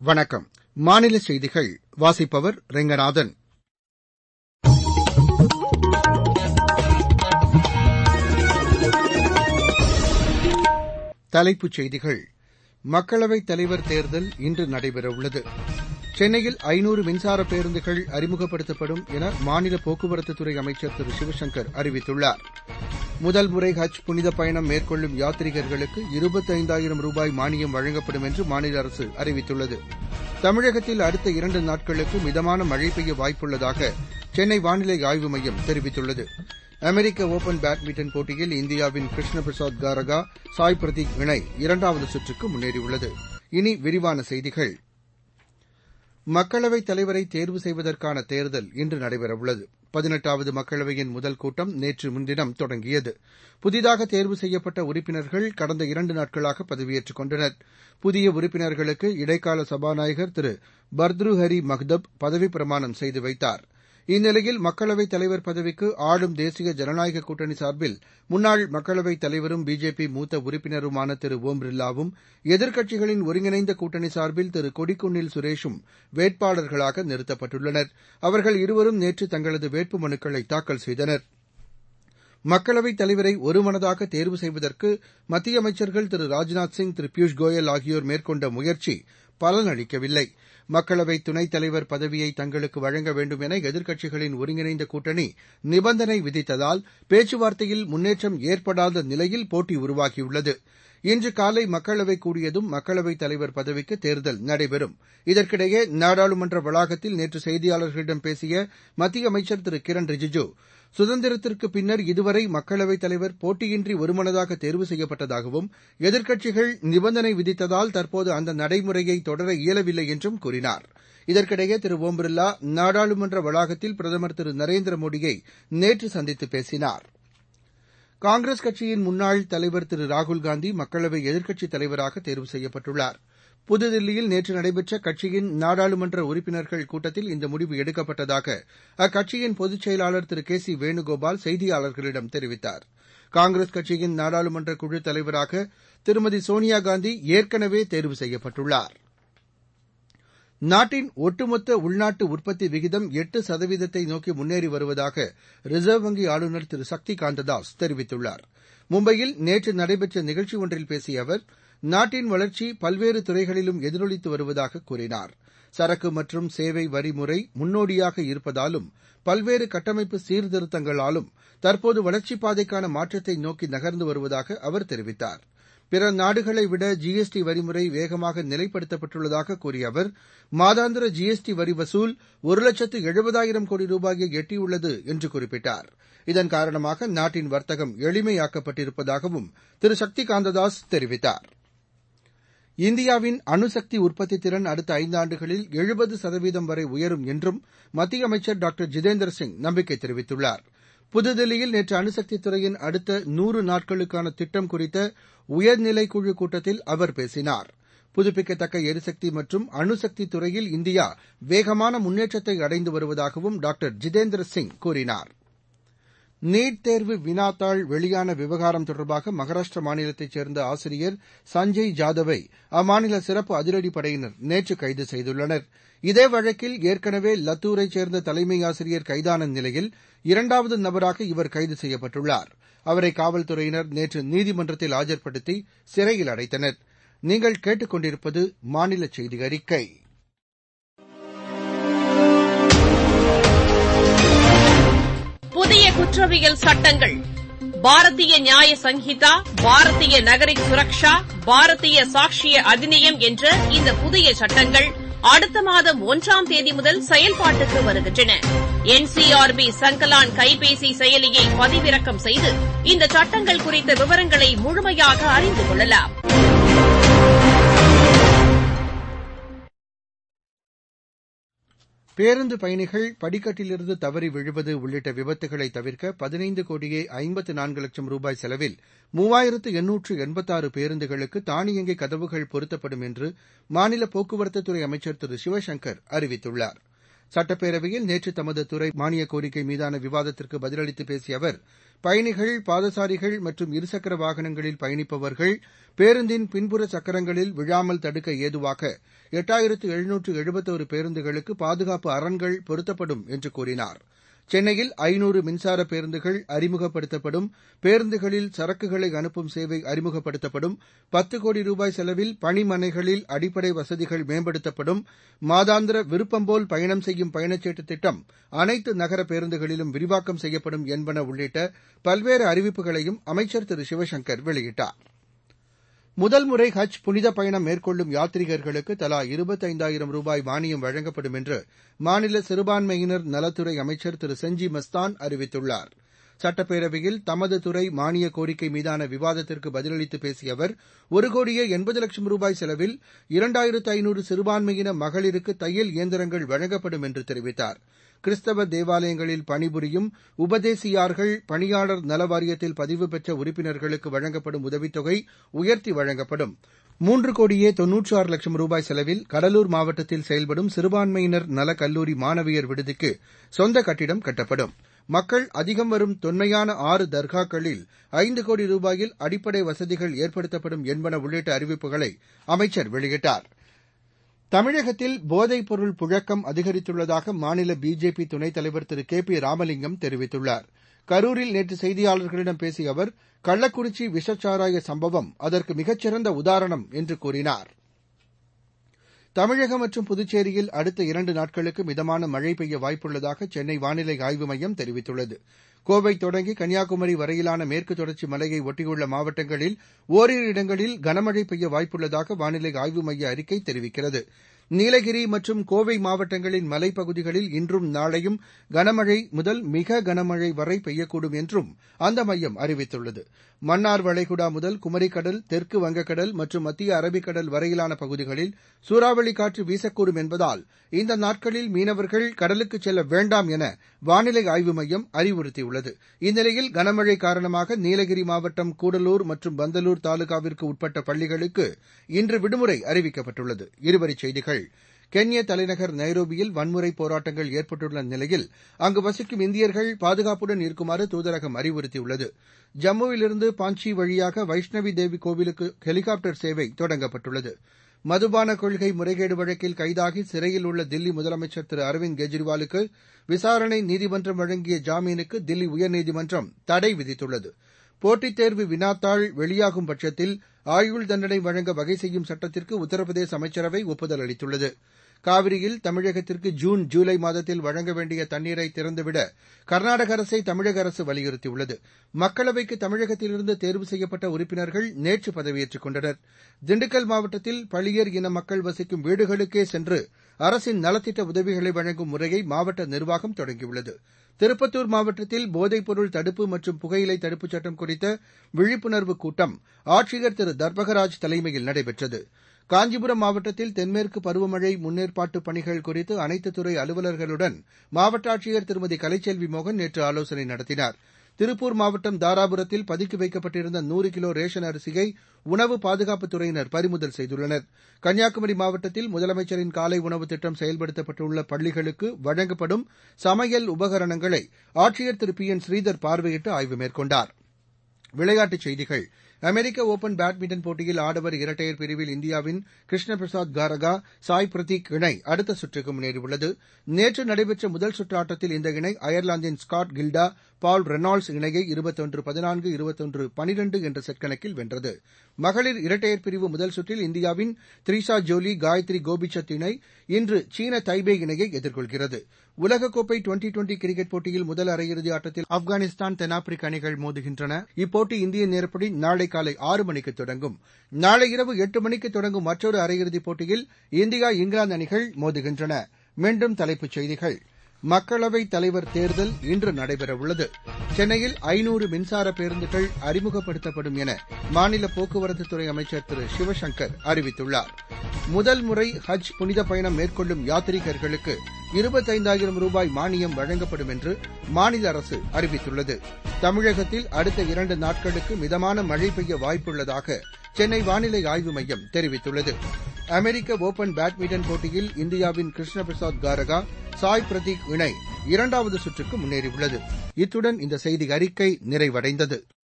வணக்கம் மாநில செய்திகள் வாசிப்பவர் ரெங்கநாதன் தலைப்புச் செய்திகள் மக்களவைத் தலைவர் தேர்தல் இன்று நடைபெறவுள்ளது சென்னையில் ஐநூறு மின்சார பேருந்துகள் அறிமுகப்படுத்தப்படும் என மாநில போக்குவரத்துத்துறை அமைச்சர் திரு சிவசங்கர் அறிவித்துள்ளார் முதல் முறை ஹஜ் புனித பயணம் மேற்கொள்ளும் யாத்ரீகர்களுக்கு இருபத்தைந்தாயிரம் ரூபாய் மானியம் வழங்கப்படும் என்று மாநில அரசு அறிவித்துள்ளது தமிழகத்தில் அடுத்த இரண்டு நாட்களுக்கு மிதமான மழை பெய்ய வாய்ப்புள்ளதாக சென்னை வானிலை ஆய்வு மையம் தெரிவித்துள்ளது அமெரிக்க ஒபன் பேட்மிண்டன் போட்டியில் இந்தியாவின் கிருஷ்ண பிரசாத் காரகா சாய் பிரதீக் இணை இரண்டாவது சுற்றுக்கு முன்னேறியுள்ளது இனி விரிவான செய்திகள் மக்களவைத் தலைவரை தேர்வு செய்வதற்கான தேர்தல் இன்று நடைபெறவுள்ளது பதினெட்டாவது மக்களவையின் முதல் கூட்டம் நேற்று முன்தினம் தொடங்கியது புதிதாக தேர்வு செய்யப்பட்ட உறுப்பினர்கள் கடந்த இரண்டு நாட்களாக பதவியேற்றுக் கொண்டனர் புதிய உறுப்பினர்களுக்கு இடைக்கால சபாநாயகர் திரு பர்த்ருஹரி மக்தப் பதவிப் பிரமாணம் செய்து வைத்தார் இந்நிலையில் மக்களவைத் தலைவர் பதவிக்கு ஆளும் தேசிய ஜனநாயக கூட்டணி சார்பில் முன்னாள் மக்களவைத் தலைவரும் பிஜேபி மூத்த உறுப்பினருமான திரு ஓம் பிர்லாவும் எதிர்க்கட்சிகளின் ஒருங்கிணைந்த கூட்டணி சார்பில் திரு கொடிக்குன்னில் சுரேஷும் வேட்பாளர்களாக நிறுத்தப்பட்டுள்ளனர் அவர்கள் இருவரும் நேற்று தங்களது வேட்பு மனுக்களை தாக்கல் செய்தனர் மக்களவைத் தலைவரை ஒருமனதாக தேர்வு செய்வதற்கு மத்திய அமைச்சர்கள் திரு ராஜ்நாத் சிங் திரு பியூஷ் கோயல் ஆகியோர் மேற்கொண்ட முயற்சி பலனளிக்கவில்லை மக்களவை துணைத் தலைவர் பதவியை தங்களுக்கு வழங்க வேண்டும் என எதிர்க்கட்சிகளின் ஒருங்கிணைந்த கூட்டணி நிபந்தனை விதித்ததால் பேச்சுவார்த்தையில் முன்னேற்றம் ஏற்படாத நிலையில் போட்டி உருவாகியுள்ளது இன்று காலை மக்களவை கூடியதும் மக்களவைத் தலைவர் பதவிக்கு தேர்தல் நடைபெறும் இதற்கிடையே நாடாளுமன்ற வளாகத்தில் நேற்று செய்தியாளர்களிடம் பேசிய மத்திய அமைச்சர் திரு கிரண் ரிஜிஜூ சுதந்திரத்திற்கு பின்னர் இதுவரை மக்களவைத் தலைவர் போட்டியின்றி ஒருமனதாக தேர்வு செய்யப்பட்டதாகவும் எதிர்க்கட்சிகள் நிபந்தனை விதித்ததால் தற்போது அந்த நடைமுறையை தொடர இயலவில்லை என்றும் கூறினார் இதற்கிடையே திரு ஓம் பிர்லா நாடாளுமன்ற வளாகத்தில் பிரதமர் திரு நரேந்திர மோடியை நேற்று சந்தித்து பேசினார் காங்கிரஸ் கட்சியின் முன்னாள் தலைவர் திரு ராகுல்காந்தி மக்களவை எதிர்க்கட்சித் தலைவராக தேர்வு செய்யப்பட்டுள்ளார் புதுதில்லியில் நேற்று நடைபெற்ற கட்சியின் நாடாளுமன்ற உறுப்பினர்கள் கூட்டத்தில் இந்த முடிவு எடுக்கப்பட்டதாக அக்கட்சியின் பொதுச் செயலாளர் திரு கே சி வேணுகோபால் செய்தியாளர்களிடம் தெரிவித்தார் காங்கிரஸ் கட்சியின் நாடாளுமன்ற குழு தலைவராக திருமதி சோனியாகாந்தி ஏற்கனவே தேர்வு செய்யப்பட்டுள்ளார் நாட்டின் ஒட்டுமொத்த உள்நாட்டு உற்பத்தி விகிதம் எட்டு சதவீதத்தை நோக்கி முன்னேறி வருவதாக ரிசர்வ் வங்கி ஆளுநர் திரு சக்தி காந்ததாஸ் தெரிவித்துள்ளார் மும்பையில் நேற்று நடைபெற்ற நிகழ்ச்சி ஒன்றில் பேசிய அவர் நாட்டின் வளர்ச்சி பல்வேறு துறைகளிலும் எதிரொலித்து வருவதாக கூறினார் சரக்கு மற்றும் சேவை வரி முறை முன்னோடியாக இருப்பதாலும் பல்வேறு கட்டமைப்பு சீர்திருத்தங்களாலும் தற்போது வளர்ச்சிப் பாதைக்கான மாற்றத்தை நோக்கி நகர்ந்து வருவதாக அவர் தெரிவித்தார் பிற நாடுகளை விட ஜிஎஸ்டி வரிமுறை வேகமாக நிலைப்படுத்தப்பட்டுள்ளதாக கூறிய அவர் மாதாந்திர ஜிஎஸ்டி வரி வசூல் ஒரு லட்சத்து எழுபதாயிரம் கோடி ரூபாயை எட்டியுள்ளது என்று குறிப்பிட்டார் இதன் காரணமாக நாட்டின் வர்த்தகம் எளிமையாக்கப்பட்டிருப்பதாகவும் திரு சக்தி காந்ததாஸ் தெரிவித்தார் இந்தியாவின் அணுசக்தி உற்பத்தி திறன் அடுத்த ஐந்தாண்டுகளில் எழுபது சதவீதம் வரை உயரும் என்றும் மத்திய அமைச்சர் டாக்டர் ஜிதேந்திர சிங் நம்பிக்கை தெரிவித்துள்ளார் புதுதில்லியில் நேற்று அணுசக்தித் துறையின் அடுத்த நூறு நாட்களுக்கான திட்டம் குறித்த உயர்நிலைக் குழு கூட்டத்தில் அவர் பேசினார் புதுப்பிக்கத்தக்க எரிசக்தி மற்றும் அணுசக்தி துறையில் இந்தியா வேகமான முன்னேற்றத்தை அடைந்து வருவதாகவும் டாக்டர் ஜிதேந்திர சிங் கூறினார் நீட் தேர்வு வினாத்தாள் வெளியான விவகாரம் தொடர்பாக மகாராஷ்டிர மாநிலத்தைச் சேர்ந்த ஆசிரியர் சஞ்சய் ஜாதவை அம்மாநில சிறப்பு அதிரடிப் படையினர் நேற்று கைது செய்துள்ளனர் இதே வழக்கில் ஏற்கனவே லத்தூரைச் சேர்ந்த தலைமை ஆசிரியர் கைதான நிலையில் இரண்டாவது நபராக இவர் கைது செய்யப்பட்டுள்ளார் அவரை காவல்துறையினர் நேற்று நீதிமன்றத்தில் ஆஜர்படுத்தி சிறையில் அடைத்தனர் நீங்கள் கேட்டுக் கொண்டிருப்பது மாநில செய்தி அறிக்கை புதிய குற்றவியல் சட்டங்கள் பாரதிய நியாய சங்கீதா பாரதிய நகரிக் சுரக்ஷா பாரதிய சாட்சிய அதிநியம் என்ற இந்த புதிய சட்டங்கள் அடுத்த மாதம் ஒன்றாம் தேதி முதல் செயல்பாட்டுக்கு வருகின்றன என்சிஆர்பி சங்கலான் கைபேசி செயலியை பதிவிறக்கம் செய்து இந்த சட்டங்கள் குறித்த விவரங்களை முழுமையாக அறிந்து கொள்ளலாம் பேருந்து பயணிகள் படிக்கட்டிலிருந்து தவறி விழுவது உள்ளிட்ட விபத்துகளை தவிர்க்க பதினைந்து கோடியே ஐம்பத்து நான்கு லட்சம் ரூபாய் செலவில் மூவாயிரத்து எண்ணூற்று எண்பத்தாறு பேருந்துகளுக்கு தானியங்கி கதவுகள் பொருத்தப்படும் என்று மாநில போக்குவரத்துத்துறை அமைச்சர் திரு சிவசங்கர் அறிவித்துள்ளார் சட்டப்பேரவையில் நேற்று தமது துறை மானியக் கோரிக்கை மீதான விவாதத்திற்கு பதிலளித்து பேசிய அவர் பயணிகள் பாதசாரிகள் மற்றும் இருசக்கர வாகனங்களில் பயணிப்பவர்கள் பேருந்தின் பின்புற சக்கரங்களில் விழாமல் தடுக்க ஏதுவாக எட்டாயிரத்து எழுநூற்று எழுபத்தோரு பேருந்துகளுக்கு பாதுகாப்பு அரண்கள் பொருத்தப்படும் என்று கூறினார் சென்னையில் ஐநூறு மின்சார பேருந்துகள் அறிமுகப்படுத்தப்படும் பேருந்துகளில் சரக்குகளை அனுப்பும் சேவை அறிமுகப்படுத்தப்படும் பத்து கோடி ரூபாய் செலவில் பணிமனைகளில் அடிப்படை வசதிகள் மேம்படுத்தப்படும் மாதாந்திர விருப்பம்போல் பயணம் செய்யும் பயணச்சீட்டு திட்டம் அனைத்து நகர பேருந்துகளிலும் விரிவாக்கம் செய்யப்படும் என்பன உள்ளிட்ட பல்வேறு அறிவிப்புகளையும் அமைச்சர் திரு சிவசங்கர் வெளியிட்டார் முதல் முறை ஹஜ் புனித பயணம் மேற்கொள்ளும் யாத்ரீகர்களுக்கு தலா இருபத்தைந்தாயிரம் ரூபாய் மானியம் வழங்கப்படும் என்று மாநில சிறுபான்மையினர் நலத்துறை அமைச்சர் திரு செஞ்சி மஸ்தான் அறிவித்துள்ளார் சட்டப்பேரவையில் தமது துறை மானிய கோரிக்கை மீதான விவாதத்திற்கு பதிலளித்து பேசிய அவர் ஒரு கோடியே எண்பது லட்சம் ரூபாய் செலவில் இரண்டாயிரத்து ஐநூறு சிறுபான்மையின மகளிருக்கு தையல் இயந்திரங்கள் வழங்கப்படும் என்று தெரிவித்தார் கிறிஸ்தவ தேவாலயங்களில் பணிபுரியும் உபதேசியார்கள் பணியாளர் நல வாரியத்தில் பதிவு பெற்ற உறுப்பினர்களுக்கு வழங்கப்படும் உதவித்தொகை உயர்த்தி வழங்கப்படும் மூன்று கோடியே தொன்னூற்று ஆறு லட்சம் ரூபாய் செலவில் கடலூர் மாவட்டத்தில் செயல்படும் சிறுபான்மையினர் நல கல்லூரி மாணவியர் விடுதிக்கு சொந்த கட்டிடம் கட்டப்படும் மக்கள் அதிகம் வரும் தொன்மையான ஆறு தர்காக்களில் ஐந்து கோடி ரூபாயில் அடிப்படை வசதிகள் ஏற்படுத்தப்படும் என்பன உள்ளிட்ட அறிவிப்புகளை அமைச்சர் வெளியிட்டார் தமிழகத்தில் போதைப் பொருள் புழக்கம் அதிகரித்துள்ளதாக மாநில பிஜேபி துணைத் தலைவர் திரு கே பி ராமலிங்கம் தெரிவித்துள்ளார் கரூரில் நேற்று செய்தியாளர்களிடம் பேசிய அவர் கள்ளக்குறிச்சி விஷச்சாராய சம்பவம் அதற்கு மிகச்சிறந்த உதாரணம் என்று கூறினார் தமிழகம் மற்றும் புதுச்சேரியில் அடுத்த இரண்டு நாட்களுக்கு மிதமான மழை பெய்ய வாய்ப்புள்ளதாக சென்னை வானிலை ஆய்வு மையம் தெரிவித்துள்ளது கோவை தொடங்கி கன்னியாகுமரி வரையிலான மேற்கு தொடர்ச்சி மலையை ஒட்டியுள்ள மாவட்டங்களில் ஓரிரு இடங்களில் கனமழை பெய்ய வாய்ப்புள்ளதாக வானிலை ஆய்வு மைய அறிக்கை தெரிவிக்கிறது நீலகிரி மற்றும் கோவை மாவட்டங்களின் மலைப்பகுதிகளில் இன்றும் நாளையும் கனமழை முதல் மிக கனமழை வரை பெய்யக்கூடும் என்றும் அந்த மையம் அறிவித்துள்ளது மன்னார் வளைகுடா முதல் குமரிக்கடல் தெற்கு வங்கக்கடல் மற்றும் மத்திய அரபிக்கடல் வரையிலான பகுதிகளில் சூறாவளி காற்று வீசக்கூடும் என்பதால் இந்த நாட்களில் மீனவர்கள் கடலுக்கு செல்ல வேண்டாம் என வானிலை ஆய்வு மையம் அறிவுறுத்தியுள்ளது இந்நிலையில் கனமழை காரணமாக நீலகிரி மாவட்டம் கூடலூர் மற்றும் பந்தலூர் தாலுகாவிற்கு உட்பட்ட பள்ளிகளுக்கு இன்று விடுமுறை அறிவிக்கப்பட்டுள்ளது இருவரிச் செய்திகள் கென்ய தலைநகர் நைரோபியில் வன்முறை போராட்டங்கள் ஏற்பட்டுள்ள நிலையில் அங்கு வசிக்கும் இந்தியர்கள் பாதுகாப்புடன் இருக்குமாறு தூதரகம் அறிவுறுத்தியுள்ளது ஜம்முவிலிருந்து பாஞ்சி வழியாக வைஷ்ணவி தேவி கோவிலுக்கு ஹெலிகாப்டர் சேவை தொடங்கப்பட்டுள்ளது மதுபான கொள்கை முறைகேடு வழக்கில் கைதாகி சிறையில் உள்ள தில்லி முதலமைச்சர் திரு அரவிந்த் கெஜ்ரிவாலுக்கு விசாரணை நீதிமன்றம் வழங்கிய ஜாமீனுக்கு தில்லி உயர்நீதிமன்றம் தடை விதித்துள்ளது போட்டித் தேர்வு வினாத்தாள் வெளியாகும் பட்சத்தில் ஆயுள் தண்டனை வழங்க வகை செய்யும் சட்டத்திற்கு உத்தரப்பிரதேச அமைச்சரவை ஒப்புதல் அளித்துள்ளது காவிரியில் தமிழகத்திற்கு ஜூன் ஜூலை மாதத்தில் வழங்க வேண்டிய தண்ணீரை திறந்துவிட கர்நாடக அரசை தமிழக அரசு வலியுறுத்தியுள்ளது மக்களவைக்கு தமிழகத்திலிருந்து தேர்வு செய்யப்பட்ட உறுப்பினர்கள் நேற்று பதவியேற்றுக் கொண்டனர் திண்டுக்கல் மாவட்டத்தில் பளியர் இன மக்கள் வசிக்கும் வீடுகளுக்கே சென்று அரசின் நலத்திட்ட உதவிகளை வழங்கும் முறையை மாவட்ட நிர்வாகம் தொடங்கியுள்ளது திருப்பத்தூர் மாவட்டத்தில் போதைப்பொருள் தடுப்பு மற்றும் புகையிலை தடுப்புச் சட்டம் குறித்த விழிப்புணர்வு கூட்டம் ஆட்சியர் திரு தர்பகராஜ் தலைமையில் நடைபெற்றது காஞ்சிபுரம் மாவட்டத்தில் தென்மேற்கு பருவமழை முன்னேற்பாட்டு பணிகள் குறித்து அனைத்து துறை அலுவலர்களுடன் மாவட்ட ஆட்சியர் திருமதி கலைச்செல்வி மோகன் நேற்று ஆலோசனை நடத்தினார் திருப்பூர் மாவட்டம் தாராபுரத்தில் பதுக்கி வைக்கப்பட்டிருந்த நூறு கிலோ ரேஷன் அரிசியை உணவு பாதுகாப்புத் துறையினர் பறிமுதல் செய்துள்ளனர் கன்னியாகுமரி மாவட்டத்தில் முதலமைச்சரின் காலை உணவு திட்டம் செயல்படுத்தப்பட்டுள்ள பள்ளிகளுக்கு வழங்கப்படும் சமையல் உபகரணங்களை ஆட்சியர் திரு பி என் ஸ்ரீதர் பார்வையிட்டு ஆய்வு மேற்கொண்டார் விளையாட்டுச் செய்திகள் அமெரிக்க ஒபன் பேட்மிண்டன் போட்டியில் ஆடவர் இரட்டையர் பிரிவில் இந்தியாவின் கிருஷ்ண பிரசாத் காரகா சாய் பிரதீக் இணை அடுத்த சுற்றுக்கு முன்னேறியுள்ளது நேற்று நடைபெற்ற முதல் சுற்று ஆட்டத்தில் இந்த இணை அயர்லாந்தின் ஸ்காட் கில்டா பால் ரெனால்ட்ஸ் இணையை இருபத்தொன்று பதினான்கு இருபத்தொன்று பனிரெண்டு என்ற செட் கணக்கில் வென்றது மகளிர் இரட்டையர் பிரிவு முதல் சுற்றில் இந்தியாவின் த்ரிஷா ஜோலி காயத்ரி கோபிச்சந்த் இணை இன்று சீன தைபே இணையை எதிர்கொள்கிறது உலகக்கோப்பை டுவெண்டி டுவெண்டி கிரிக்கெட் போட்டியில் முதல் அரையிறுதி ஆட்டத்தில் ஆப்கானிஸ்தான் தென்னாப்பிரிக்க அணிகள் மோதுகின்றன இப்போட்டி இந்திய நேரப்படி நாளை காலை ஆறு மணிக்கு தொடங்கும் நாளை இரவு எட்டு மணிக்கு தொடங்கும் மற்றொரு அரையிறுதிப் போட்டியில் இந்தியா இங்கிலாந்து அணிகள் மோதுகின்றன மீண்டும் தலைப்புச் செய்திகள் மக்களவைத் தலைவர் தேர்தல் இன்று நடைபெறவுள்ளது சென்னையில் ஐநூறு மின்சார பேருந்துகள் அறிமுகப்படுத்தப்படும் என மாநில போக்குவரத்துத்துறை அமைச்சர் திரு சிவசங்கர் அறிவித்துள்ளார் முதல் முறை ஹஜ் புனித பயணம் மேற்கொள்ளும் யாத்ரீகர்களுக்கு இருபத்தைந்தாயிரம் ரூபாய் மானியம் வழங்கப்படும் என்று மாநில அரசு அறிவித்துள்ளது தமிழகத்தில் அடுத்த இரண்டு நாட்களுக்கு மிதமான மழை பெய்ய வாய்ப்புள்ளதாக சென்னை வானிலை ஆய்வு மையம் தெரிவித்துள்ளது அமெரிக்க ஒபன் பேட்மிண்டன் போட்டியில் இந்தியாவின் கிருஷ்ண பிரசாத் காரகா சாய் பிரதீக் இணை இரண்டாவது சுற்றுக்கு முன்னேறியுள்ளது இத்துடன் இந்த செய்தி அறிக்கை நிறைவடைந்தது